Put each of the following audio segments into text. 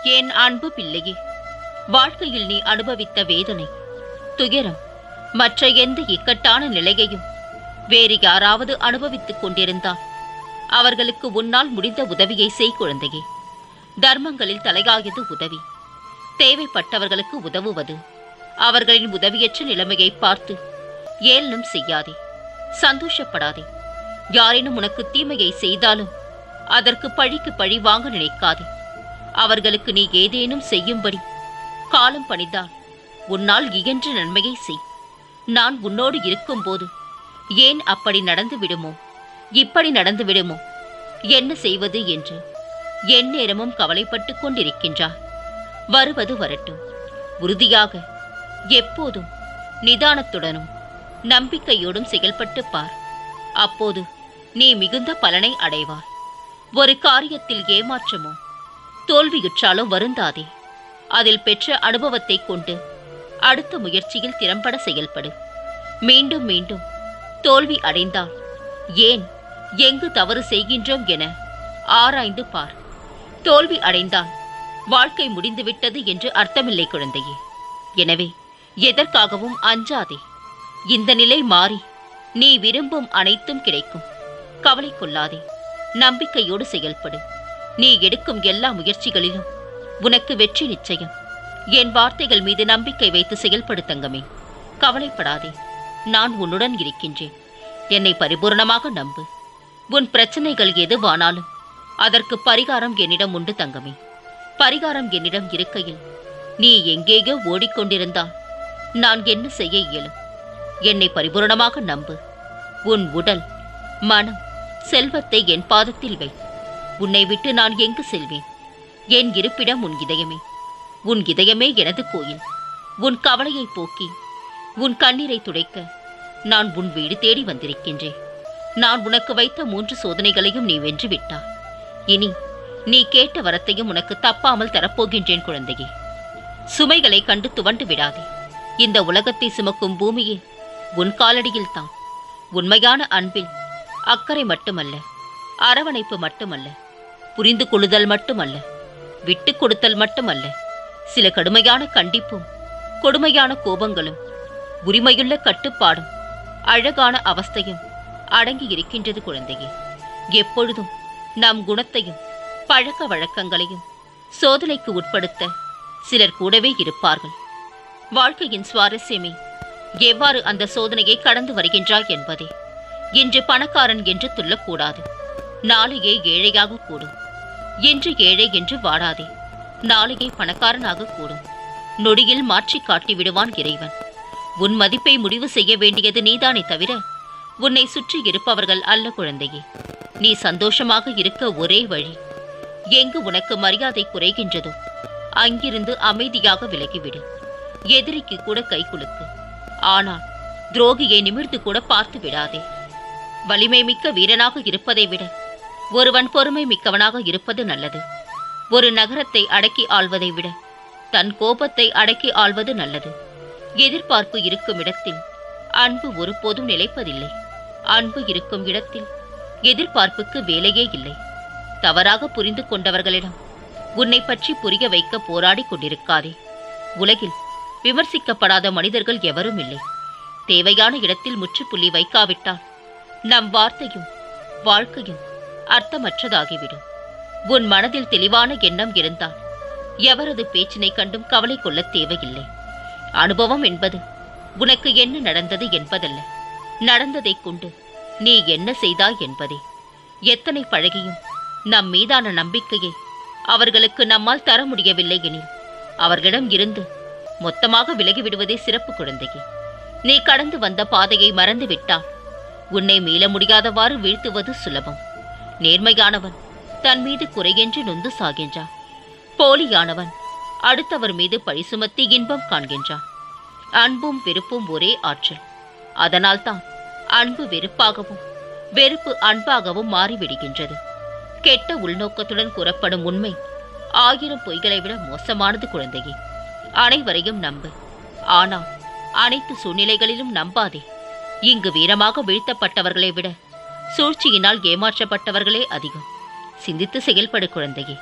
என் அன்பு பிள்ளையே வாழ்க்கையில் நீ அனுபவித்த வேதனை துயரம் மற்ற எந்த இக்கட்டான நிலையையும் வேறு யாராவது அனுபவித்துக் கொண்டிருந்தால் அவர்களுக்கு உன்னால் முடிந்த உதவியை செய் குழந்தையே தர்மங்களில் தலையாயது உதவி தேவைப்பட்டவர்களுக்கு உதவுவது அவர்களின் உதவியற்ற நிலைமையை பார்த்து ஏளனம் செய்யாதே சந்தோஷப்படாதே யாரேனும் உனக்கு தீமையை செய்தாலும் அதற்கு பழிக்கு பழி வாங்க நினைக்காதே அவர்களுக்கு நீ ஏதேனும் செய்யும்படி காலம் பணிந்தால் உன்னால் இயன்ற நன்மையை செய் நான் உன்னோடு இருக்கும்போது ஏன் அப்படி நடந்து விடுமோ இப்படி நடந்து விடுமோ என்ன செய்வது என்று எந்நேரமும் கவலைப்பட்டுக் கொண்டிருக்கின்றார் வருவது வரட்டும் உறுதியாக எப்போதும் நிதானத்துடனும் நம்பிக்கையோடும் செயல்பட்டு பார் அப்போது நீ மிகுந்த பலனை அடைவாய் ஒரு காரியத்தில் ஏமாற்றமோ தோல்வியுற்றாலோ வருந்தாதே அதில் பெற்ற அனுபவத்தை கொண்டு அடுத்த முயற்சியில் திறம்பட செயல்படு மீண்டும் மீண்டும் தோல்வி அடைந்தால் ஏன் எங்கு தவறு செய்கின்றோம் என ஆராய்ந்து பார் தோல்வி அடைந்தால் வாழ்க்கை முடிந்துவிட்டது என்று அர்த்தமில்லை குழந்தையே எனவே எதற்காகவும் அஞ்சாதே இந்த நிலை மாறி நீ விரும்பும் அனைத்தும் கிடைக்கும் கவலை கொள்ளாதே நம்பிக்கையோடு செயல்படு நீ எடுக்கும் எல்லா முயற்சிகளிலும் உனக்கு வெற்றி நிச்சயம் என் வார்த்தைகள் மீது நம்பிக்கை வைத்து செயல்படு தங்கமே கவலைப்படாதே நான் உன்னுடன் இருக்கின்றேன் என்னை பரிபூர்ணமாக நம்பு உன் பிரச்சனைகள் எதுவானாலும் அதற்கு பரிகாரம் என்னிடம் உண்டு தங்கமே பரிகாரம் என்னிடம் இருக்கையில் நீ எங்கேயோ ஓடிக்கொண்டிருந்தால் நான் என்ன செய்ய இயலும் என்னை பரிபூரணமாக நம்பு உன் உடல் மனம் செல்வத்தை என் பாதத்தில் வை உன்னை விட்டு நான் எங்கு செல்வேன் என் இருப்பிடம் உன் இதயமே உன் இதயமே எனது கோயில் உன் கவலையை போக்கி உன் கண்ணீரை துடைக்க நான் உன் வீடு தேடி வந்திருக்கின்றேன் நான் உனக்கு வைத்த மூன்று சோதனைகளையும் நீ வென்று விட்டாய் இனி நீ கேட்ட வரத்தையும் உனக்கு தப்பாமல் தரப்போகின்றேன் குழந்தையே சுமைகளை கண்டு துவண்டு விடாதே இந்த உலகத்தை சுமக்கும் பூமியே உன் காலடியில் தான் உண்மையான அன்பில் அக்கறை மட்டுமல்ல அரவணைப்பு மட்டுமல்ல புரிந்து கொள்ளுதல் மட்டுமல்ல விட்டு கொடுத்தல் மட்டுமல்ல சில கடுமையான கண்டிப்பும் கொடுமையான கோபங்களும் உரிமையுள்ள கட்டுப்பாடும் அழகான அவஸ்தையும் அடங்கி இருக்கின்றது குழந்தையே எப்பொழுதும் நம் குணத்தையும் பழக்க வழக்கங்களையும் சோதனைக்கு உட்படுத்த சிலர் கூடவே இருப்பார்கள் வாழ்க்கையின் சுவாரஸ்யமே எவ்வாறு அந்த சோதனையை கடந்து வருகின்றாய் என்பதே இன்று பணக்காரன் என்று துள்ளக்கூடாது நாளையே ஏழையாக கூடும் இன்று ஏழை என்று வாடாதே நாளையே பணக்காரனாக கூடும் நொடியில் மாற்றி காட்டி விடுவான் இறைவன் உன் மதிப்பை முடிவு செய்ய வேண்டியது நீதானே தவிர உன்னை சுற்றி இருப்பவர்கள் அல்ல குழந்தையே நீ சந்தோஷமாக இருக்க ஒரே வழி எங்கு உனக்கு மரியாதை குறைகின்றதோ அங்கிருந்து அமைதியாக விலகிவிடு எதிரிக்கு கூட கை குலுக்கு ஆனால் துரோகியை நிமிர்ந்து கூட பார்த்து விடாதே வலிமை மிக்க வீரனாக இருப்பதை விட ஒருவன் பொறுமை மிக்கவனாக இருப்பது நல்லது ஒரு நகரத்தை அடக்கி ஆள்வதை விட தன் கோபத்தை அடக்கி ஆள்வது நல்லது எதிர்பார்ப்பு இருக்கும் இடத்தில் அன்பு ஒருபோதும் நிலைப்பதில்லை அன்பு இருக்கும் இடத்தில் எதிர்பார்ப்புக்கு வேலையே இல்லை தவறாக புரிந்து கொண்டவர்களிடம் உன்னை பற்றி புரிய வைக்க போராடிக் கொண்டிருக்காதே உலகில் விமர்சிக்கப்படாத மனிதர்கள் எவரும் இல்லை தேவையான இடத்தில் முற்றுப்புள்ளி வைக்காவிட்டால் நம் வார்த்தையும் வாழ்க்கையும் அர்த்தமற்றதாகிவிடும் உன் மனதில் தெளிவான எண்ணம் இருந்தால் எவரது பேச்சினை கண்டும் கவலை கொள்ள தேவையில்லை அனுபவம் என்பது உனக்கு என்ன நடந்தது என்பதல்ல நடந்ததைக் கொண்டு நீ என்ன செய்தாய் என்பதே எத்தனை பழகியும் நம் மீதான நம்பிக்கையை அவர்களுக்கு நம்மால் தர முடியவில்லை எனில் அவர்களிடம் இருந்து மொத்தமாக விலகிவிடுவதே சிறப்பு குழந்தையே நீ கடந்து வந்த பாதையை மறந்து விட்டால் உன்னை மீள முடியாதவாறு வீழ்த்துவது சுலபம் நேர்மையானவன் தன் மீது குறையென்று நொந்து சாகின்றான் போலியானவன் அடுத்தவர் மீது பழி சுமத்தி இன்பம் காண்கின்றான் அன்பும் வெறுப்பும் ஒரே ஆற்றல் அதனால்தான் அன்பு வெறுப்பாகவும் வெறுப்பு அன்பாகவும் மாறிவிடுகின்றது கெட்ட உள்நோக்கத்துடன் கூறப்படும் உண்மை ஆயிரம் பொய்களை விட மோசமானது குழந்தையே அனைவரையும் நம்பு ஆனால் அனைத்து சூழ்நிலைகளிலும் நம்பாதே இங்கு வீரமாக வீழ்த்தப்பட்டவர்களை விட சூழ்ச்சியினால் ஏமாற்றப்பட்டவர்களே அதிகம் சிந்தித்து செயல்படு குழந்தையே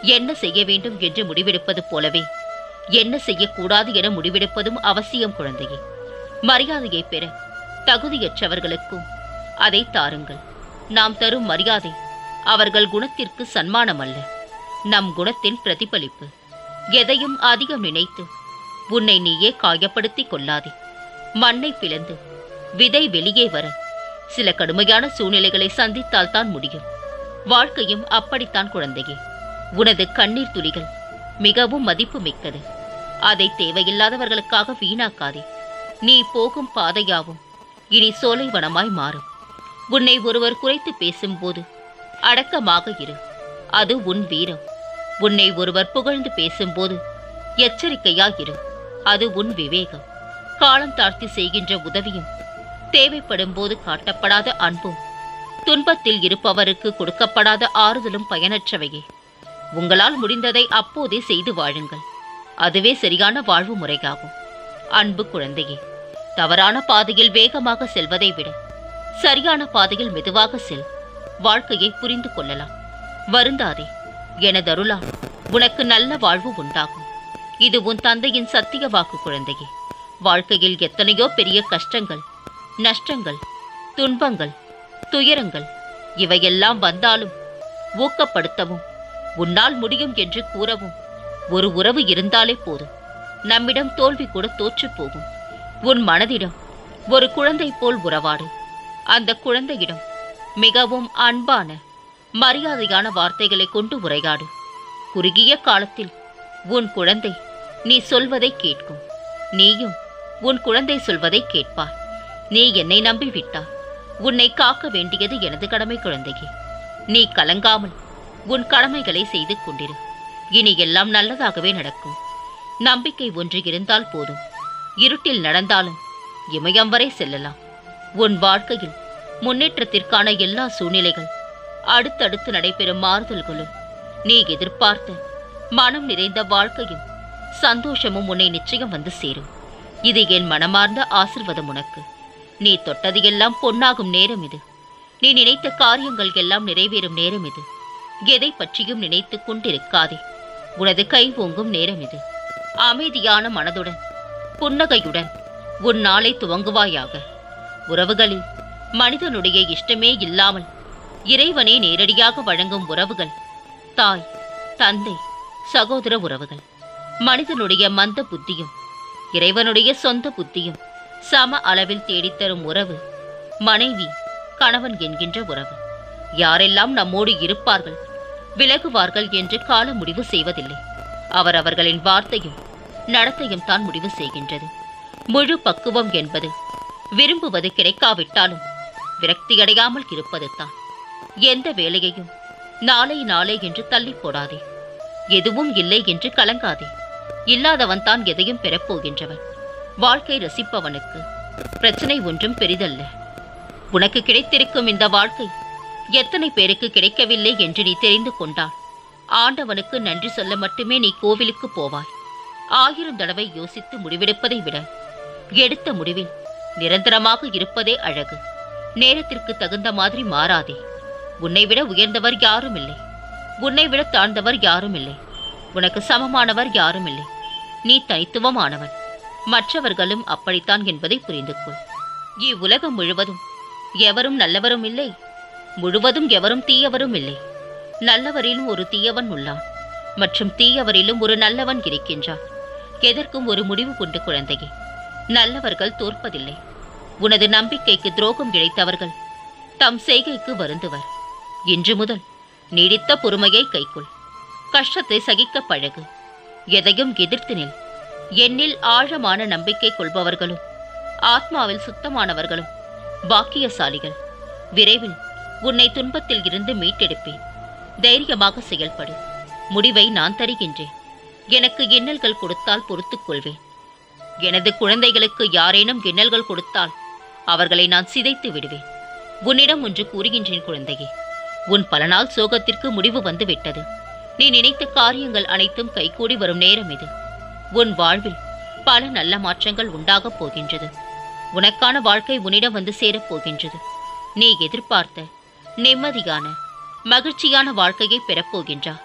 என்ன செய்ய வேண்டும் என்று முடிவெடுப்பது போலவே என்ன செய்யக்கூடாது என முடிவெடுப்பதும் அவசியம் குழந்தையே மரியாதையை பெற தகுதியற்றவர்களுக்கும் அதை தாருங்கள் நாம் தரும் மரியாதை அவர்கள் குணத்திற்கு சன்மானம் அல்ல நம் குணத்தின் பிரதிபலிப்பு எதையும் அதிகம் நினைத்து உன்னை நீயே காயப்படுத்திக் கொள்ளாதே மண்ணை பிளந்து விதை வெளியே வர சில கடுமையான சூழ்நிலைகளை சந்தித்தால் தான் முடியும் வாழ்க்கையும் அப்படித்தான் குழந்தையே உனது கண்ணீர் துளிகள் மிகவும் மதிப்பு மிக்கது அதை தேவையில்லாதவர்களுக்காக வீணாக்காதே நீ போகும் பாதையாவும் இனி சோலைவனமாய் மாறும் உன்னை ஒருவர் குறைத்து பேசும்போது அடக்கமாக இரு அது உன் வீரம் உன்னை ஒருவர் புகழ்ந்து பேசும்போது எச்சரிக்கையாயிரு அது உன் விவேகம் காலம் தாழ்த்தி செய்கின்ற உதவியும் தேவைப்படும் போது காட்டப்படாத அன்பும் துன்பத்தில் இருப்பவருக்கு கொடுக்கப்படாத ஆறுதலும் பயனற்றவையே உங்களால் முடிந்ததை அப்போதே செய்து வாழுங்கள் அதுவே சரியான வாழ்வு முறையாகும் அன்பு குழந்தையே தவறான பாதையில் வேகமாக செல்வதை விட சரியான பாதையில் மெதுவாக செல் வாழ்க்கையை புரிந்து கொள்ளலாம் வருந்தாதே எனதருளா உனக்கு நல்ல வாழ்வு உண்டாகும் இது உன் தந்தையின் சத்திய வாக்கு குழந்தையே வாழ்க்கையில் எத்தனையோ பெரிய கஷ்டங்கள் நஷ்டங்கள் துன்பங்கள் துயரங்கள் இவையெல்லாம் வந்தாலும் ஊக்கப்படுத்தவும் உன்னால் முடியும் என்று கூறவும் ஒரு உறவு இருந்தாலே போதும் நம்மிடம் தோல்வி கூட தோற்றுப் போகும் உன் மனதிடம் ஒரு குழந்தை போல் உறவாடு அந்த குழந்தையிடம் மிகவும் அன்பான மரியாதையான வார்த்தைகளை கொண்டு உரையாடு குறுகிய காலத்தில் உன் குழந்தை நீ சொல்வதை கேட்கும் நீயும் உன் குழந்தை சொல்வதை கேட்பார் நீ என்னை நம்பி விட்டாய் உன்னை காக்க வேண்டியது எனது கடமை குழந்தையே நீ கலங்காமல் உன் கடமைகளை செய்து கொண்டிரு இனி எல்லாம் நல்லதாகவே நடக்கும் நம்பிக்கை ஒன்று இருந்தால் போதும் இருட்டில் நடந்தாலும் இமயம் வரை செல்லலாம் உன் வாழ்க்கையில் முன்னேற்றத்திற்கான எல்லா சூழ்நிலைகள் அடுத்தடுத்து நடைபெறும் மாறுதல்களும் நீ எதிர்பார்த்த மனம் நிறைந்த வாழ்க்கையும் சந்தோஷமும் உன்னை நிச்சயம் வந்து சேரும் இது என் மனமார்ந்த ஆசிர்வாதம் உனக்கு நீ தொட்டது எல்லாம் பொன்னாகும் நேரம் இது நீ நினைத்த காரியங்கள் எல்லாம் நிறைவேறும் நேரம் இது எதை பற்றியும் நினைத்துக் கொண்டிருக்காதே உனது கை ஓங்கும் நேரம் இது அமைதியான மனதுடன் புன்னகையுடன் உன் நாளை துவங்குவாயாக உறவுகளில் மனிதனுடைய இஷ்டமே இல்லாமல் இறைவனே நேரடியாக வழங்கும் உறவுகள் தாய் தந்தை சகோதர உறவுகள் மனிதனுடைய மந்த புத்தியும் இறைவனுடைய சொந்த புத்தியும் சம அளவில் தேடித்தரும் உறவு மனைவி கணவன் என்கின்ற உறவு யாரெல்லாம் நம்மோடு இருப்பார்கள் விலகுவார்கள் என்று கால முடிவு செய்வதில்லை அவரவர்களின் வார்த்தையும் நடத்தையும் தான் முடிவு செய்கின்றது முழு பக்குவம் என்பது விரும்புவது கிடைக்காவிட்டாலும் விரக்தியடையாமல் இருப்பது தான் எந்த வேலையையும் நாளை நாளை என்று தள்ளி போடாதே எதுவும் இல்லை என்று கலங்காதே இல்லாதவன் தான் எதையும் பெறப்போகின்றவன் வாழ்க்கை ரசிப்பவனுக்கு பிரச்சனை ஒன்றும் பெரிதல்ல உனக்கு கிடைத்திருக்கும் இந்த வாழ்க்கை எத்தனை பேருக்கு கிடைக்கவில்லை என்று நீ தெரிந்து கொண்டால் ஆண்டவனுக்கு நன்றி சொல்ல மட்டுமே நீ கோவிலுக்கு போவாய் ஆயிரம் தடவை யோசித்து முடிவெடுப்பதை விட எடுத்த முடிவில் நிரந்தரமாக இருப்பதே அழகு நேரத்திற்கு தகுந்த மாதிரி மாறாதே உன்னை விட உயர்ந்தவர் யாரும் இல்லை உன்னை விட தாழ்ந்தவர் யாரும் இல்லை உனக்கு சமமானவர் யாரும் இல்லை நீ தனித்துவமானவன் மற்றவர்களும் அப்படித்தான் என்பதை புரிந்து கொள் இவ்வுலகம் முழுவதும் எவரும் நல்லவரும் இல்லை முழுவதும் எவரும் தீயவரும் இல்லை நல்லவரிலும் ஒரு தீயவன் உள்ளான் மற்றும் தீயவரிலும் ஒரு நல்லவன் இருக்கின்றான் எதற்கும் ஒரு முடிவு கொண்டு குழந்தையே நல்லவர்கள் தோற்பதில்லை உனது நம்பிக்கைக்கு துரோகம் இழைத்தவர்கள் தம் செய்கைக்கு வருந்துவர் இன்று முதல் நீடித்த பொறுமையை கைக்கொள் கஷ்டத்தை சகிக்க பழகு எதையும் எதிர்த்து நில் என்னில் ஆழமான நம்பிக்கை கொள்பவர்களும் ஆத்மாவில் சுத்தமானவர்களும் பாக்கியசாலிகள் விரைவில் உன்னை துன்பத்தில் இருந்து மீட்டெடுப்பேன் தைரியமாக செயல்படு முடிவை நான் தருகின்றேன் எனக்கு எண்ணல்கள் கொடுத்தால் பொறுத்துக் கொள்வேன் எனது குழந்தைகளுக்கு யாரேனும் எண்ணல்கள் கொடுத்தால் அவர்களை நான் சிதைத்து விடுவேன் உன்னிடம் ஒன்று கூறுகின்றேன் குழந்தையே உன் பல நாள் சோகத்திற்கு முடிவு வந்து விட்டது நீ நினைத்த காரியங்கள் அனைத்தும் கைகூடி வரும் நேரம் இது உன் வாழ்வில் பல நல்ல மாற்றங்கள் உண்டாகப் போகின்றது உனக்கான வாழ்க்கை உன்னிடம் வந்து சேரப் போகின்றது நீ எதிர்பார்த்த நிம்மதியான மகிழ்ச்சியான வாழ்க்கையை பெறப்போகின்றா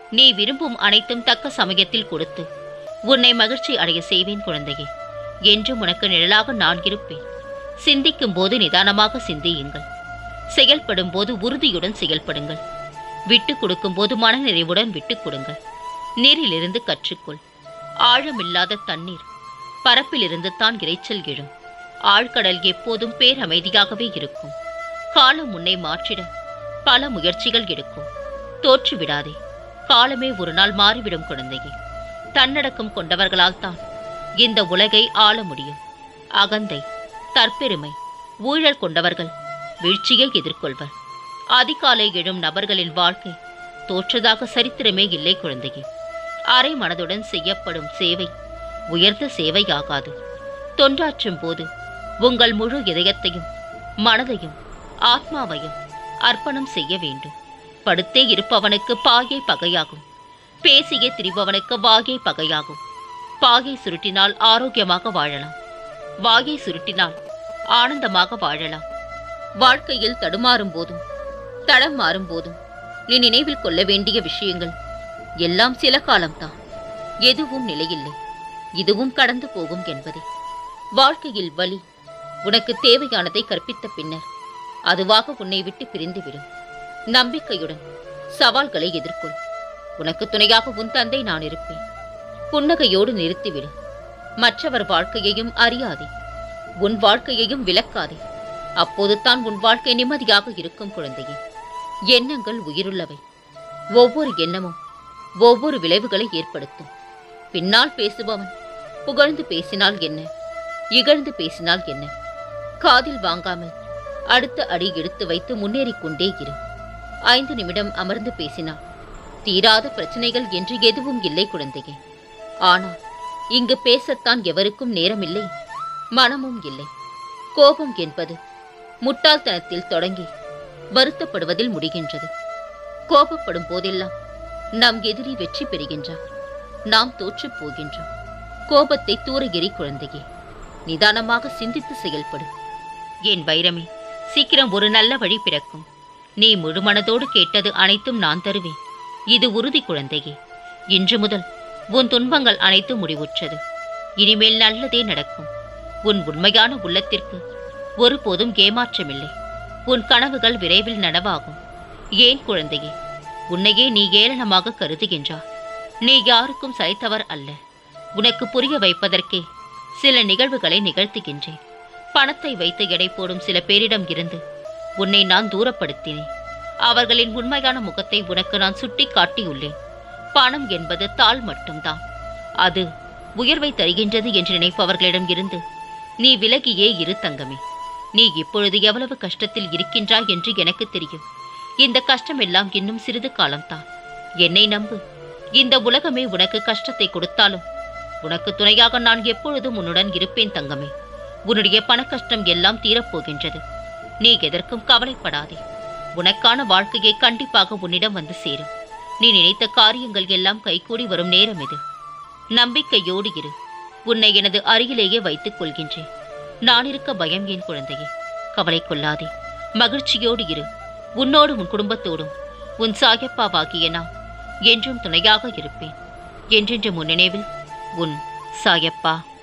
நீ விரும்பும் அனைத்தும் தக்க சமயத்தில் கொடுத்து உன்னை மகிழ்ச்சி அடைய செய்வேன் குழந்தையே என்றும் உனக்கு நிழலாக நான் இருப்பேன் சிந்திக்கும் போது நிதானமாக சிந்தியுங்கள் செயல்படும் போது உறுதியுடன் செயல்படுங்கள் விட்டுக் கொடுக்கும் போது மனநிறைவுடன் விட்டுக் கொடுங்கள் நீரிலிருந்து கற்றுக்கொள் ஆழமில்லாத தண்ணீர் பரப்பிலிருந்து தான் இரைச்சல் எழும் ஆழ்கடல் எப்போதும் பேரமைதியாகவே இருக்கும் காலம் உன்னை மாற்றிட பல முயற்சிகள் எடுக்கும் தோற்றுவிடாதே காலமே ஒரு நாள் மாறிவிடும் குழந்தையே தன்னடக்கம் கொண்டவர்களால் தான் இந்த உலகை ஆள முடியும் அகந்தை தற்பெருமை ஊழல் கொண்டவர்கள் வீழ்ச்சியை எதிர்கொள்வர் அதிகாலை எழும் நபர்களின் வாழ்க்கை தோற்றதாக சரித்திரமே இல்லை குழந்தையே அரை மனதுடன் செய்யப்படும் சேவை உயர்ந்த சேவையாகாது தொண்டாற்றும் போது உங்கள் முழு இதயத்தையும் மனதையும் ஆத்மாவையும் அர்ப்பணம் செய்ய வேண்டும் படுத்தே இருப்பவனுக்கு பாயை பகையாகும் பேசியே திரிபவனுக்கு வாயை பகையாகும் பாயை சுருட்டினால் ஆரோக்கியமாக வாழலாம் வாயை சுருட்டினால் ஆனந்தமாக வாழலாம் வாழ்க்கையில் தடுமாறும் போதும் தடம் மாறும் போதும் நீ நினைவில் கொள்ள வேண்டிய விஷயங்கள் எல்லாம் சில காலம்தான் எதுவும் நிலையில்லை இதுவும் கடந்து போகும் என்பதே வாழ்க்கையில் வலி உனக்கு தேவையானதை கற்பித்த பின்னர் அதுவாக உன்னை விட்டு பிரிந்துவிடும் நம்பிக்கையுடன் சவால்களை எதிர்கொள் உனக்கு துணையாக உன் தந்தை நான் இருப்பேன் புன்னகையோடு நிறுத்திவிடு மற்றவர் வாழ்க்கையையும் அறியாதே உன் வாழ்க்கையையும் விளக்காதே அப்போது தான் உன் வாழ்க்கை நிம்மதியாக இருக்கும் குழந்தையே எண்ணங்கள் உயிருள்ளவை ஒவ்வொரு எண்ணமும் ஒவ்வொரு விளைவுகளை ஏற்படுத்தும் பின்னால் பேசுபவன் புகழ்ந்து பேசினால் என்ன இகழ்ந்து பேசினால் என்ன காதில் வாங்காமல் அடுத்த அடி எடுத்து வைத்து முன்னேறிக் கொண்டே இரு ஐந்து நிமிடம் அமர்ந்து பேசினார் தீராத பிரச்சனைகள் என்று எதுவும் இல்லை குழந்தையே ஆனால் இங்கு பேசத்தான் எவருக்கும் நேரமில்லை மனமும் இல்லை கோபம் என்பது முட்டாள்தனத்தில் தொடங்கி வருத்தப்படுவதில் முடிகின்றது கோபப்படும் போதெல்லாம் நம் எதிரி வெற்றி பெறுகின்றார் நாம் தோற்றுப் போகின்றோம் கோபத்தை தூர எறி குழந்தையே நிதானமாக சிந்தித்து செயல்படு என் வைரமே சீக்கிரம் ஒரு நல்ல வழி பிறக்கும் நீ முழு மனதோடு கேட்டது அனைத்தும் நான் தருவேன் இது உறுதி குழந்தையே இன்று முதல் உன் துன்பங்கள் அனைத்தும் முடிவுற்றது இனிமேல் நல்லதே நடக்கும் உன் உண்மையான உள்ளத்திற்கு ஒருபோதும் ஏமாற்றமில்லை உன் கனவுகள் விரைவில் நனவாகும் ஏன் குழந்தையே உன்னையே நீ ஏளனமாக கருதுகின்றாய் நீ யாருக்கும் சளைத்தவர் அல்ல உனக்கு புரிய வைப்பதற்கே சில நிகழ்வுகளை நிகழ்த்துகின்றேன் பணத்தை வைத்து எடை போடும் சில பேரிடம் இருந்து உன்னை நான் தூரப்படுத்தினேன் அவர்களின் உண்மையான முகத்தை உனக்கு நான் சுட்டி காட்டியுள்ளேன் பணம் என்பது தாள் மட்டும்தான் அது உயர்வை தருகின்றது என்று நினைப்பவர்களிடம் இருந்து நீ விலகியே இரு தங்கமே நீ இப்பொழுது எவ்வளவு கஷ்டத்தில் இருக்கின்றாய் என்று எனக்கு தெரியும் இந்த கஷ்டம் எல்லாம் இன்னும் சிறிது காலம்தான் என்னை நம்பு இந்த உலகமே உனக்கு கஷ்டத்தை கொடுத்தாலும் உனக்கு துணையாக நான் எப்பொழுதும் உன்னுடன் இருப்பேன் தங்கமே உன்னுடைய பண கஷ்டம் எல்லாம் தீரப்போகின்றது நீ எதற்கும் கவலைப்படாதே உனக்கான வாழ்க்கையை கண்டிப்பாக உன்னிடம் வந்து சேரும் நீ நினைத்த காரியங்கள் எல்லாம் கைகூடி வரும் நேரம் இது நம்பிக்கையோடு இரு உன்னை எனது அருகிலேயே வைத்துக் கொள்கின்றேன் நான் இருக்க பயம் என் குழந்தையே கவலை கொள்ளாதே மகிழ்ச்சியோடு இரு உன்னோடு உன் குடும்பத்தோடும் உன் சாயப்பாவாகிய நான் என்றும் துணையாக இருப்பேன் என்றென்று முன் நினைவில் உன் சாயப்பா